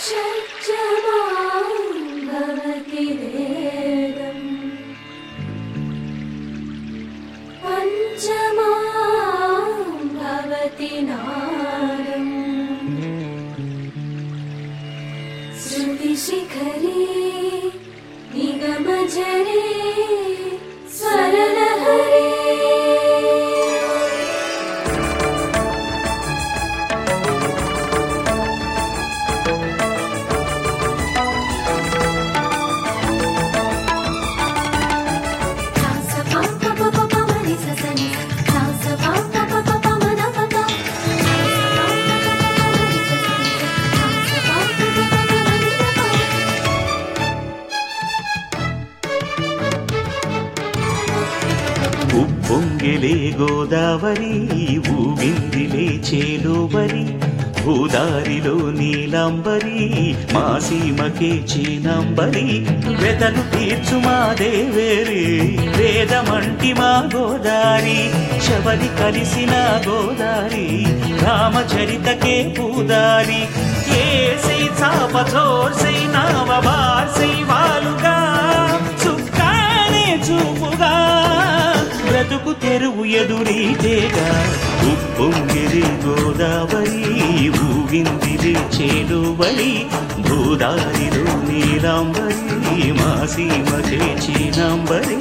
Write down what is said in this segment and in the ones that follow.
షట్జమాం భవతి వేదం పంచమాం భవతి నాదం శృతిశిఖరే నిగమజరే స్వరలహరే ఉప్పొంగిలే గోదావరి ఊగిందిలే చేలోబరి భూదారిలో నీలాంబరి మా సీమకే చీనాంబరి వెతలు తీర్చు మా దేవేరి వేదమంటి మా గోదారి శబరి కలిసిన గోదారి రామచరితకే పూదారి ఏసై చాప చోర్సై నావ బార్సై వాలుగా చుక్కానే చూపుగా బ్రతుకు తెరువు ఎదురీతేగా ఉప్పొంగిరి గోదావరి ఊగిందిరి చేలువరి భూదారిలో నీలాంబరి మా సీమకే చీనాంబరి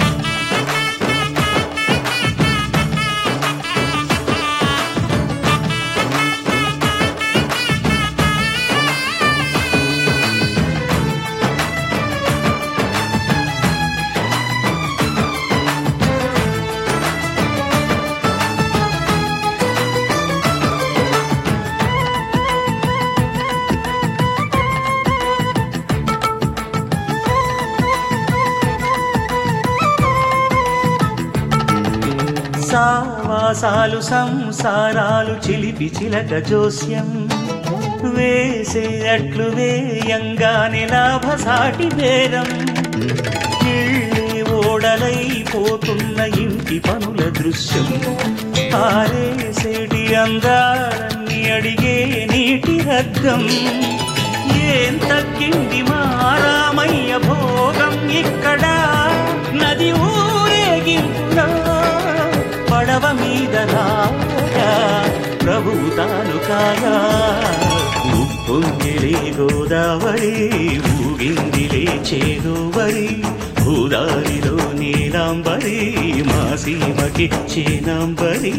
సావాసాలు సంసారాలు చిలిపి చిలక జోస్యం వేసే అట్లు వేయంగానే లాభసాటి బేరం ఇళ్ళే ఓడలైపోతున్న ఇంటి పనుల దృశ్యం ఆరేసేటి అందాలన్నీ అడిగే నీటి రగ్గం ఏం తగ్గింది మా రామయ్య భోగం ఇక్కడ నది ఊరేగింపులో పడవ మీద రాగా ప్రభువు తాను కాగా ఉప్పొంగిలే గోదావరి ఊగిందిలే చేదోవరి భూదారిలో నీలాంబరి మా సీమకి చేనాంబరి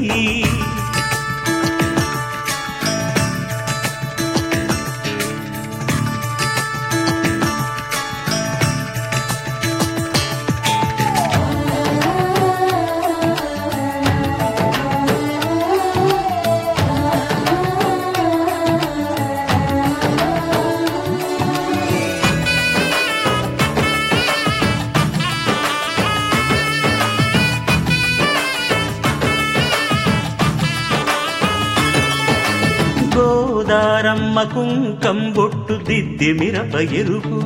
గోదారమ్మ కుంకం బొట్టు దిద్ది మిరప ఎరుపు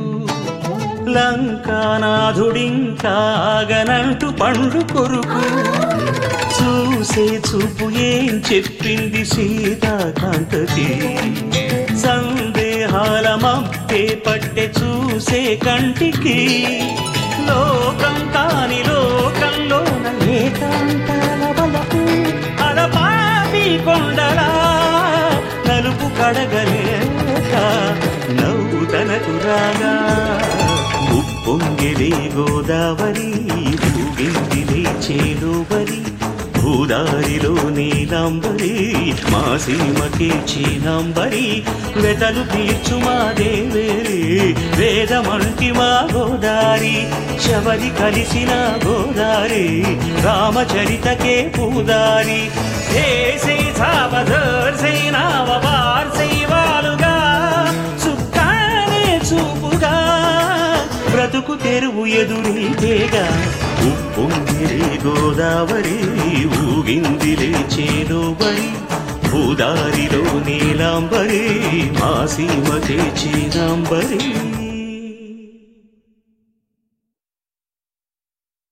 లంకానాథుడింకాగనంటూ పండు కొరుకు చూసే చూపు ఏం చెప్పింది సీతాకాంతకి సందేహాల మప్పే పట్టె చూసే కంటికి లోకం కాని లోకంలోన ఏకాంతాల బలపు అలపాపి కొండలా నలుపు కడగలేక నవ్వు తనకు రాగా ఉప్పొంగిలే గోదావరి ఊగిందిలే చేలోబరి భూదారిలో నీలాంబరి మా సీమకే చీనాంబరి వెతలు తీర్చు మా దేవేరి వేదమంటి మా గోదారి శబరి కలిసిన గోదారి రామచరితకే పూదారి ఏసై సావధర్సై నావ వార్సై వాలుగా సుఖానే చూపుగా బ్రతుకు తెరువు ఎదురీతేగా ఉప్పొంగిరే గోదావరి ఊగిందిలే చేలోబరి భూదారిలో నీలాంబరి మా సీమకే చీనాంబరి